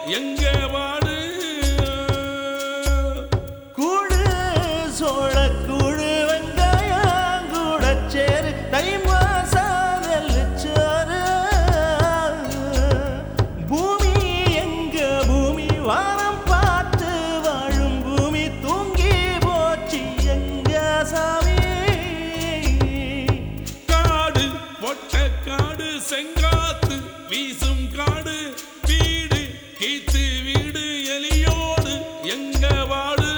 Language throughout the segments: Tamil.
எங்க வாடு கூடு சோழ கூடு வெங்காயம் கூட சேரு தை மாசம் நெல்லுச்சோறு பூமி எங்க பூமி வானம் பார்த்து வாழும் பூமி தூங்கி போச்சு எங்க சாமி காடு மொட்டை காடு செங்காத்து வீசும் காடு வீடு கீத்து வீடு எலியோடு எங்க வாடு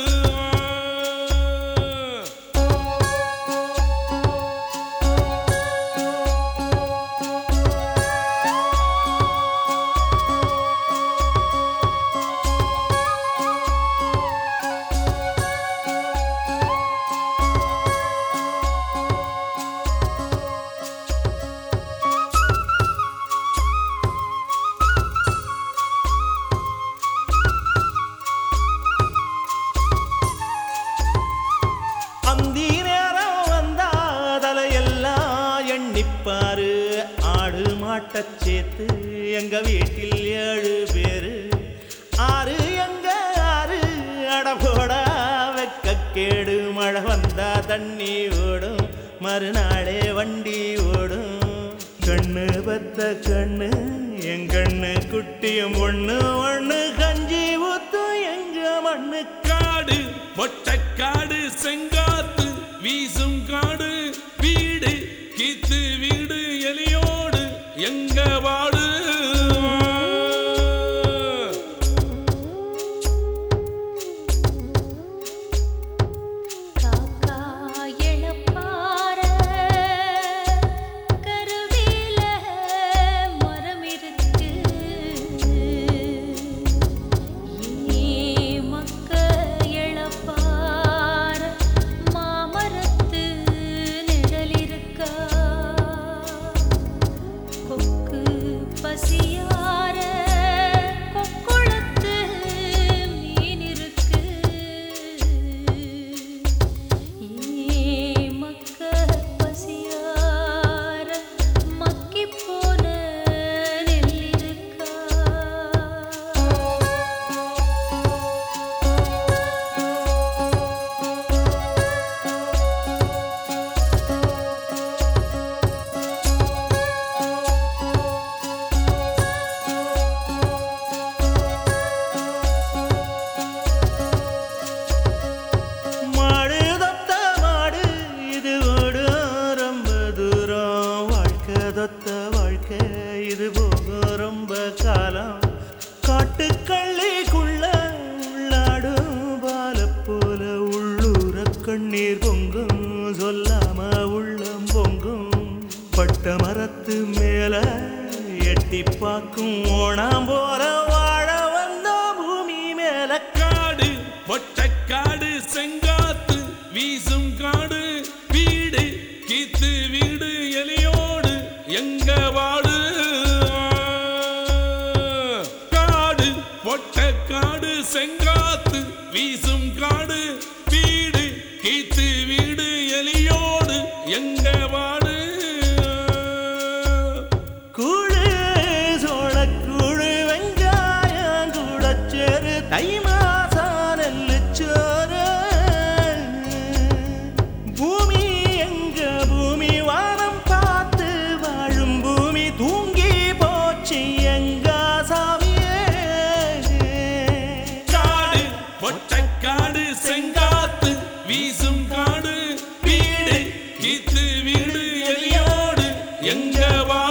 அந்தி நேரம் வந்தா தலையெல்லாம் எண்ணிப்பாரு ஆடு மாட்டச் சேர்த்து எங்க வீட்டில் ஏழு பேரு ஆறு எங்க ஆறு அடபோட வெக்கக்கேடு மழை வந்தா தண்ணி ஓடும் மறுநாளே வண்டி ஓடும் கண்ணு பத்த கண்ணு என் கண்ணு குட்டியும் ஒண்ணு ஒண்ணு கஞ்சி ஊத்தும் எங்க மண்ணு காடு மொட்டை காடு செங்காத்து வீசும் காடு வீடு கீத்து வீடு எலியோடு எங்க வாடு காக்கா எழப்பார கருவேல மரம் இருக்கு ஏ மக்க எழப்பார மாமரத்து நிழல் இருக்கா கொக்கு பசியார கொக்குளத்து மீன் இருக்கு ஏ மக்க பசியார மக்கிப் போன நெல் இருக்கா மாடு தொத்த மாடு இது ஓடும் ரொம்ப தூரம் வாழ்க்கை தொத்த வாழ்க்கை இது போகும் ரொம்ப காலம் காட்டுக்கள்ளிக்குள்ள உள்ளாடும் பால போல உள்ளூர கண்ணீர் பொங்கும் சொல்லாம உள்ளம் பொங்கும் பட்ட மரத்து மேல எட்டி பார்க்கும் ஓணாம் போல வாழ வந்த பூமி மேல காடு மொட்டை காடு செங்காத்து வீசும் காடு வீடு கீத்து வீடு எலியோடு எங்க வாடு காடு மொட்டை காடு செங்காத்து வீசும் காடு வீடு கீத்து வீடு எலியோடு எங்க வாடு கூழு சோளக்கூழு வெங்காயம் கூட சேரு தை மாசம் நெல்லுச்சோறு பூமி எங்க பூமி வானம் பார்த்து வாழும் பூமி தூங்கி போச்சு எங்க சாமியே காடு மொட்டை காடு செங்காத்து வீசும் காடு வீடு கீத்து வீடு எலியோடு எங்க வா